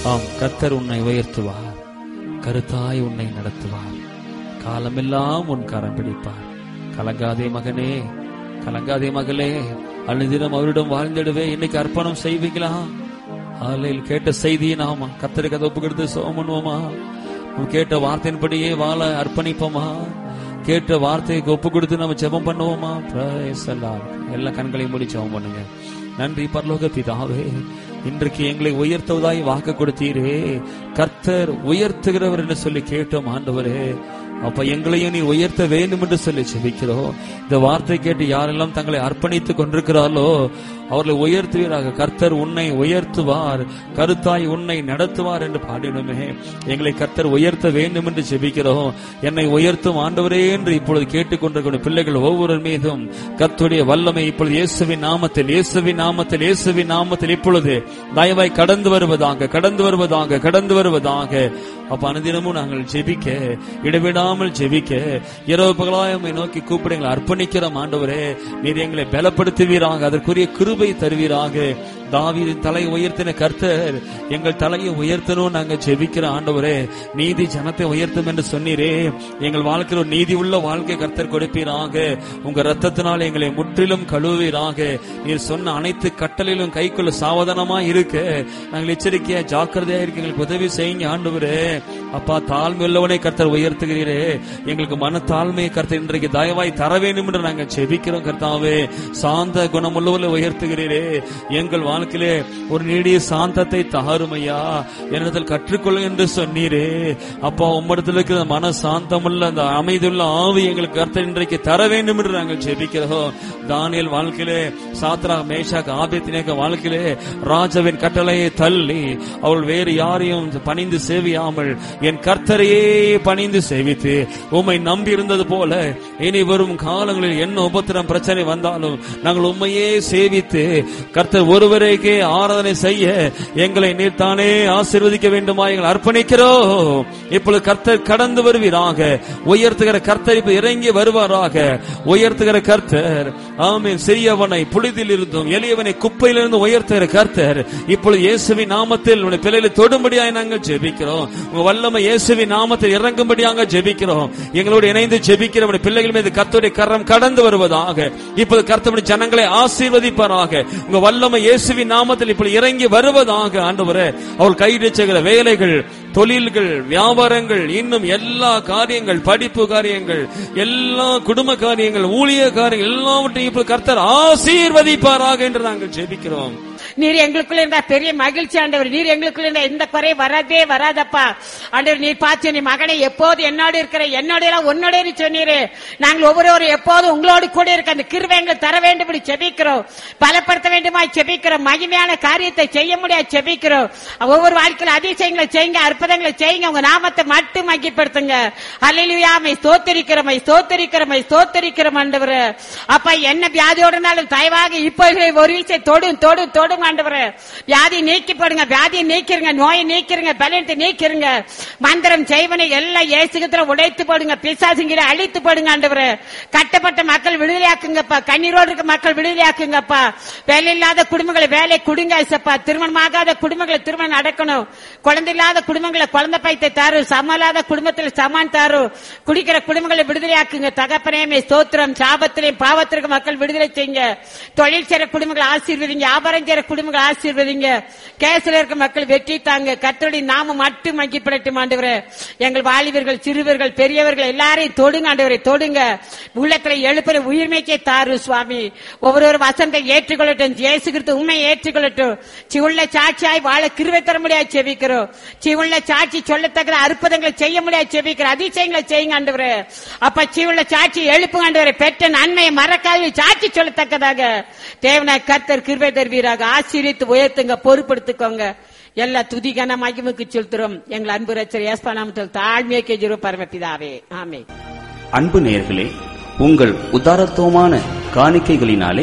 ஆம் கர்த்தர் உன்னை உயர்த்துவார் கருத்தாய் உன்னை நடத்துவார் காலமெல்லாம் உன் கரம் பிடிப்பார் கலங்காதே மகனே கலங்காதே மகளே அழுதினம் அவரிடம் வாழ்ந்திடவே இன்னைக்கு அர்ப்பணம் செய்வீங்களா ஆலையில் கேட்ட செய்தியை நாம கத்தருக்கு அதை ஒப்பு கொடுத்து சோகம் பண்ணுவோமா உன் கேட்ட வார்த்தையின்படியே வாழ அர்ப்பணிப்போமா கேட்ட வார்த்தைக்கு ஒப்பு கொடுத்து நம்ம ஜெபம் பண்ணுவோமா Praise the Lord. எல்லா கண்களையும் மூடி ஜெபம் பண்ணுங்க நன்றி பரலோக பிதாவே இன்றைக்கு எங்களை உயர்த்துவதாய் வாக்கு கொடுத்தீரே கர்த்தர் உயர்த்துகிறவர் என்று சொல்லி கேட்டோம் ஆண்டவரே அப்ப எங்களையும் நீ உயர்த்த வேண்டும் என்று சொல்லி செபிக்கிறோம் இந்த வார்த்தை கேட்டு யாரெல்லாம் தங்களை அர்ப்பணித்துக் கொண்டிருக்கிறார்களோ அவர்களை உயர்த்துவீராக கர்த்தர் உன்னை உயர்த்துவார் கருத்தாய் உன்னை நடத்துவார் என்று பாடினோமே எங்களை கர்த்தர் உயர்த்த வேண்டும் என்று செபிக்கிறோம் என்னை உயர்த்தும் ஆண்டவரே என்று இப்பொழுது கேட்டுக்கொண்டிருக்கிற பிள்ளைகள் ஒவ்வொரு மீதும் கர்த்தருடைய வல்லமை இப்பொழுது இயேசுவின் நாமத்தில் இயேசுவின் நாமத்தில் இயேசுவின் நாமத்தில் இப்பொழுது தயவாய் கடந்து வருவதாக கடந்து வருவதாக கடந்து வருவதாக அப்ப அனுதினமும் நாங்கள் ஜெபிக்க இடைவிடாமல் ஜெபிக்க இரவு பகலாய் உம்மை நோக்கி கூப்பிட எங்களை அர்ப்பணிக்கிறோம் ஆண்டவரே நீர் எங்களை பலப்படுத்துவீராக அதற்குரிய கிருபை தருவீராக தாவீதின் தலை உயர்த்தின கர்த்தர் எங்கள் தலையை உயர்த்தணும் நாங்க ஜெபிக்கிற ஆண்டவரே நீதி ஜனத்தை உயர்த்தும் என்று சொன்னீரே எங்கள் வாழ்க்கையில் ஒரு நீதி உள்ள வாழ்க்கை கர்த்தர் கொடுப்பீராக உங்க ரத்தத்தினால் எங்களை முற்றிலும் கழுவீராக நீர் சொன்ன அனைத்து கட்டளையிலும் கைக்குள்ள சாவதானமா இருக்க நாங்கள் எச்சரிக்கையா ஜாக்கிரதையா இருக்க எங்களுக்கு உதவி செய்யுங்க ஆண்டவரே அப்பா தாழ்மை உள்ளவனை கர்த்தர் உயர்த்துகிறீரே எங்களுக்கு மன தாழ்மையை கர்த்தர் இன்றைக்கு தயவாய் தர வேண்டும் என்று நாங்கள் செபிக்கிறோம் கர்த்தாவே சாந்த குணமுள்ளவர்களை உயர்த்துகிறீரே எங்கள் வாழ்க்கையிலே ஒரு நீடிய சாந்தத்தை தாருமையா என்னிடத்தில் கற்றுக்கொள்ள என்று சொன்னீரே அப்பா உம்மிடத்தில் இருக்கிற மன சாந்தமுள்ள அந்த அமைதியுள்ள ஆவி எங்களுக்கு கர்த்தர் இன்றைக்கு தர வேண்டும் என்று நாங்கள் ஜெபிக்கிறோம் தானியல் வாழ்க்கையிலே சாத்ரா மேஷாக் ஆபித்தினேக வாழ்க்கையிலே ராஜாவின் கட்டளையை தள்ளி அவள் வேறு யாரையும் பணிந்து சேவியாமல் என் கர்த்தரையே பணிந்து சேவித்து உம்மை நம்பி இருந்தது போல இனி வரும் காலங்களில் என்ன உபத்திரம் பிரச்சனை வந்தாலும் நாங்கள் உண்மையே சேவித்து கர்த்தர் ஒருவரைக்கே ஆராதனை செய்ய எங்களை நீர் தானே ஆசீர்வதிக்க வேண்டுமா எங்களை அர்ப்பணிக்கிறோம் இப்பொழுது கர்த்தர் கடந்து வருவீராக உயர்த்துகிற கர்த்தர் இப்ப இறங்கி வருவாராக உயர்த்துகிற கர்த்தர் ஆமென் சிறியவனை புழுதில் இருந்தும் எளியவனை குப்பையிலிருந்து உயர்த்துகிற கர்த்தர் இப்பொழுது இயேசுவின் நாமத்தில் உடைய பிள்ளைகளை தொடும்படியாய் நாங்கள் ஜெபிக்கிறோம் உங்க வல்லமை இயேசுவின் நாமத்தில் இறங்கும்படியாக ஜெபிக்கிறோம் எங்களோடு இணைந்து ஜெபிக்கிற உடைய பிள்ளைகள் மீது கர்த்தருடைய கரம் கடந்து வருவதாக இப்போது கர்த்தருடைய ஜனங்களை ஆசீர்வதிப்பாராக உங்க வல்லமை இயேசுவின் நாமத்தில் இப்படி இறங்கி வருவதாக ஆண்டவரே அவள் கைது செய்கிற வேலைகள் தொழில்கள் வியாபாரங்கள் இன்னும் எல்லா காரியங்கள் படிப்பு காரியங்கள் எல்லா குடும்ப காரியங்கள் ஊழிய காரியங்கள் எல்லாவற்றையும் இப்ப கர்த்தர் ஆசீர்வதிப்பாராக என்று நாங்கள் ஜெபிக்கிறோம் நீர் எங்களுக்குள்ள இருந்தா பெரிய மகிழ்ச்சி ஆண்டவர் நீர் எங்களுக்குள்ள இருந்தா எந்த குறை வராதே வராதப்பா ஆண்டவர் நீர் பார்த்து நீ மகனை எப்போது என்னோடு இருக்கிற என்னோட எல்லாம் உன்னோட இரு சொன்னீரு நாங்கள் ஒவ்வொருவரும் எப்போதும் உங்களோடு கூட இருக்க அந்த கிருபை எங்களுக்கு தர வேண்டும் இப்படி செபிக்கிறோம் பலப்படுத்த வேண்டுமா செபிக்கிறோம் மகிமையான காரியத்தை செய்ய முடியாது செபிக்கிறோம் ஒவ்வொரு வாழ்க்கையில் அதிசயங்களை செய்யுங்க அற்புதங்களை செய்யுங்க உங்க நாமத்தை மட்டும் மகிப்படுத்துங்க அல்லையாமை ஸ்தோத்தரிக்கிறமை ஸ்தோத்தரிக்கிறமை ஸ்தோத்தரிக்கிறோம் ஆண்டவர் அப்பா என்ன வியாதியோட இருந்தாலும் தயவாக இப்போ ஒரு விஷயம் தொடும் தொடும் தொடும் ஆண்டவர் வியாதி நீக்கிப்படுங்க வியாதியை நீக்கிருங்க நோயை நீக்கிருங்க பலத்தை நீக்கிருங்க மந்திரம் செய்வனை எல்லாம் ஏசுகத்துல உடைத்து போடுங்க பிசாசுங்கிற அழித்து போடுங்க ஆண்டவர் கட்டப்பட்ட மக்கள் விடுதலையாக்குங்கப்பா கண்ணீரோடு இருக்க மக்கள் விடுதலையாக்குங்கப்பா வேலை இல்லாத குடும்பங்களை வேலை குடுங்க ஐசப்பா திருமணமாகாத குடும்பங்களை திருமணம் நடக்கணும் குழந்தை இல்லாத குடும்பங்களை குழந்தை பைத்தை தாரு சம இல்லாத குடும்பத்தில் சமான் தாரு குடிக்கிற குடும்பங்களை விடுதலையாக்குங்க தகப்பனேமே ஸ்தோத்திரம் சாபத்திலையும் பாவத்திற்கு மக்கள் விடுதலை செய்யுங்க தொழில் செய்ற குடும்பங்களை ஆசீர்வதிங்க வியாபாரம் செய்யற குடும்பங்களை ஆசீர்வதிங்க கேஸ்ல இருக்க மக்கள் வெற்றி தாங்க கத்தருடைய நாம மட்டும் மகிப்படட்டும் ஆண்டவரே எங்கள் வாலிபர்கள் சிறுவர்கள் பெரியவர்கள் எல்லாரையும் தொடுங்க ஆண்டவரை தொடுங்க உள்ளத்துல எழுப்புற உயிர்மைக்கே தாரு சுவாமி ஒவ்வொரு வசந்தை ஏற்றுக்கொள்ளட்டும் இயேசு கிறிஸ்து உண்மை ஏற்றுக்கொள்ளட்டும் சிவுள்ள சாட்சியாய் வாழ கிருவை தர முடியாது செபிக்கிறோம் சிவுள்ள சாட்சி சொல்லத்தக்க அற்புதங்களை செய்ய முடியாது செபிக்கிறோம் அதிசயங்களை செய்யுங்க ஆண்டவரே அப்ப சிவுள்ள சாட்சி எழுப்புங்க ஆண்டவரை பெற்ற நன்மையை மறக்காது சாட்சி சொல்லத்தக்கதாக தேவனா கர்த்தர் கிருபை தருவீராக ஆசீர்வித்து உயர்த்துங்க பொறுப்படுத்திக்கோங்க எல்லா துதிகன மகிமுக்கு செலுத்துறோம் எங்கள் அன்பு ரச்சர் ஏஸ்பா நாமத்தில் தாழ்மையை கெஜிரோ பரமபிதாவே ஆமே அன்பு நேயர்களே உங்கள் உதாரத்துவமான காணிக்கைகளினாலே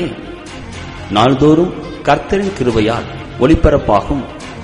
நாள்தோறும் கர்த்தரின் கிருபையால் ஒளிபரப்பாகும்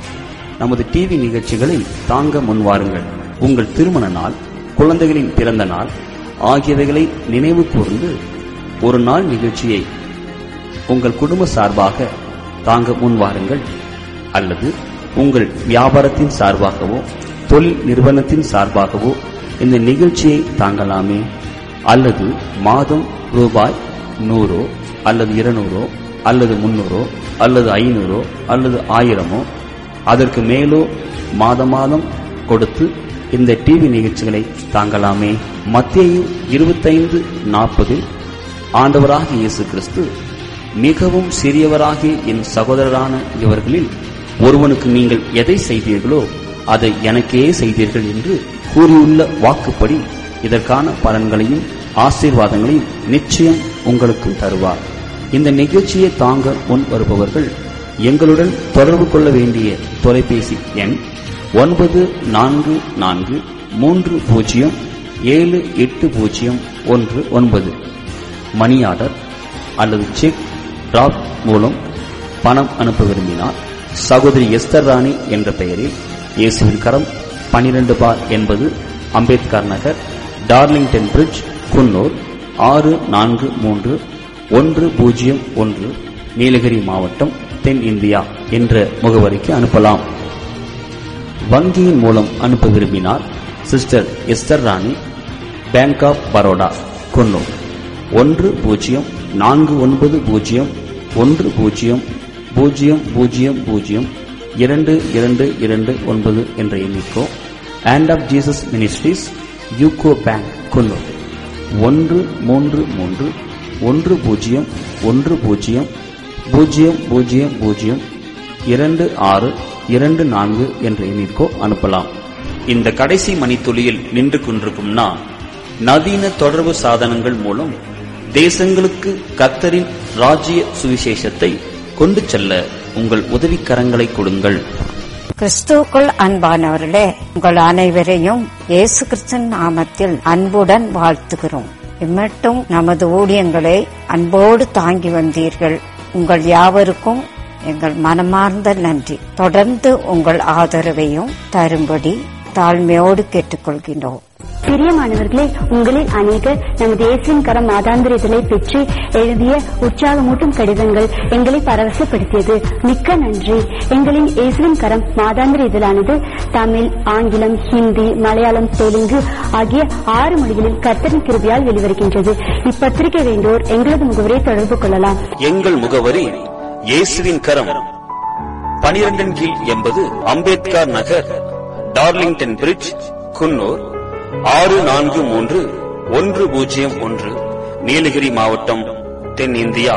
நமது டிவி நிகழ்ச்சிகளை தாங்க முன்வாருங்கள் உங்கள் திருமண நாள் குழந்தைகளின் பிறந்த நாள் ஆகியவைகளை நினைவு கூர்ந்து ஒரு நாள் நிகழ்ச்சியை உங்கள் குடும்ப சார்பாக தாங்க முன்வாருங்கள் அல்லது உங்கள் வியாபாரத்தின் சார்பாகவோ தொழில் நிறுவனத்தின் சார்பாகவோ இந்த நிகழ்ச்சியை தாங்கலாமே அல்லது மாதம் ரூபாய் நூறோ அல்லது இருநூறோ அல்லது முன்னூறோ அல்லது ஐநூறோ அல்லது ஆயிரமோ அதற்கு மேலோ மாத மாதம் கொடுத்து இந்த டிவி நிகழ்ச்சிகளை தாங்கலாமே மத்திய இருபத்தைந்து நாற்பதில் ஆண்டவராகிய இயேசு கிறிஸ்து மிகவும் சிறியவராகிய என் சகோதரரான இவர்களில் ஒருவனுக்கு நீங்கள் எதை செய்தீர்களோ அதை எனக்கே செய்தீர்கள் என்று கூறியுள்ள வாக்குப்படி இதற்கான பலன்களையும் ஆசீர்வாதங்களையும் நிச்சயம் உங்களுக்கும் தருவார் இந்த நிகழ்ச்சியை தாங்க முன் வருபவர்கள் எங்களுடன் தொடர்பு கொள்ள வேண்டிய தொலைபேசி எண் ஒன்பது நான்கு நான்கு மூன்று பூஜ்ஜியம் ஏழு எட்டு பூஜ்ஜியம் ஒன்று ஒன்பது மணி ஆர்டர் அல்லது செக் டிராப் மூலம் பணம் அனுப்ப விரும்பினால் சகோதரி எஸ்தர் ராணி என்ற பெயரில் இயேசுவின் கரம் பனிரெண்டு பார் என்பது அம்பேத்கர் நகர் டார்லிங்டன் பிரிட்ஜ் குன்னூர் ஆறு நான்கு மூன்று ஒன்று பூஜ்ஜியம் ஒன்று நீலகிரி மாவட்டம் தென் இந்தியா என்ற முகவரிக்கு அனுப்பலாம் வங்கியின் மூலம் அனுப்ப விரும்பினால் sister Esther Rani bank of Baroda Coonoor ஒன்று பூஜ்ஜியம் நான்கு ஒன்பது பூஜ்ஜியம் ஒன்று பூஜ்ஜியம் பூஜ்ஜியம் பூஜ்ஜியம் பூஜ்ஜியம் இரண்டு இரண்டு இரண்டு ஒன்பது என்ற எண்ணிக்கோ hand of Jesus ministries UCO bank Coonoor ஒன்று மூன்று மூன்று ஒன்று பூஜ்ஜியம் ஒன்று பூஜ்ஜியம் பூஜ்ஜியம் பூஜ்ஜியம் பூஜ்ஜியம் இரண்டு ஆறு இரண்டு நான்கு என்ற எண்ணிற்கோ அனுப்பலாம் இந்த கடைசி மணித்துளியில் நின்று கொண்டிருக்கும் நான் நவீன தொடர்பு சாதனங்கள் மூலம் தேசங்களுக்கு கத்தரின் ராஜ்ய சுவிசேஷத்தை கொண்டு செல்ல உங்கள் உதவிக்கரங்களை கொடுங்கள் கிறிஸ்துவுக்குள் அன்பானவர்களே உங்கள் அனைவரையும் இயேசு கிறிஸ்தன் நாமத்தில் அன்புடன் வாழ்த்துகிறோம் இம்மட்டும் நமது ஊழியங்களை அன்போடு தாங்கி வந்தீர்கள் உங்கள் யாவருக்கும் எங்கள் மனமார்ந்த நன்றி தொடர்ந்து உங்கள் ஆதரவையும் தரும்படி தாழ்மையோடு கேட்டுக்கொள்கின்றோம் பிரியமானவர்களே உங்களில் அநேகர் நமது இயேசுவின் கரம் மாதாந்திர இதழை பெற்று எழுதிய உற்சாகமூட்டும் கடிதங்கள் எங்களை பரவசப்படுத்தியது மிக்க நன்றி எங்களின் இயேசுவின் கரம் மாதாந்திர இதழானது தமிழ் ஆங்கிலம் ஹிந்தி மலையாளம் தெலுங்கு ஆகிய ஆறு மொழிகளில் கர்த்தரின் கிருபியால் வெளிவருகின்றது இப்பத்திரிகை வேண்டோர் எங்களது முகவரியை தொடர்பு கொள்ளலாம் எங்கள் முகவரி இயேசுவின் கரம் பனிரெண்டின் கீழ் எண்பது அம்பேத்கர் நகர் டார்லிங்டன் பிரிட்ஜ் குன்னூர் ஆறு நான்கு மூன்று ஒன்று பூஜ்ஜியம் ஒன்று நீலகிரி மாவட்டம் தென் இந்தியா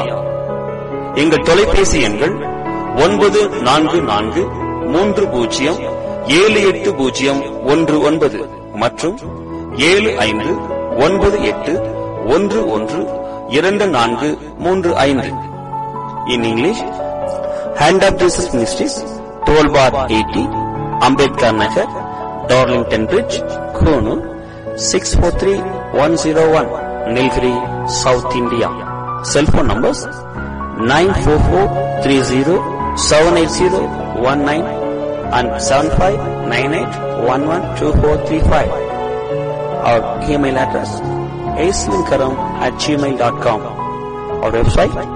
எங்கள் தொலைபேசி எண்கள் ஒன்பது நான்கு நான்கு மூன்று பூஜ்ஜியம் ஏழு எட்டு பூஜ்ஜியம் ஒன்று ஒன்பது மற்றும் ஏழு ஐந்து ஒன்பது எட்டு ஒன்று ஒன்று இரண்டு நான்கு மூன்று ஐந்து in English hand of Jesus ministries twelve bar eighty Ambedkar Nagar Darlington bridge Coonoor six four three one zero one Nilgiri South India cell phone numbers nine four four three zero seven eight zero one nine and seven five nine eight one one two four three five our email address ஏஸ்லின்கரம் at Gmail dot com our website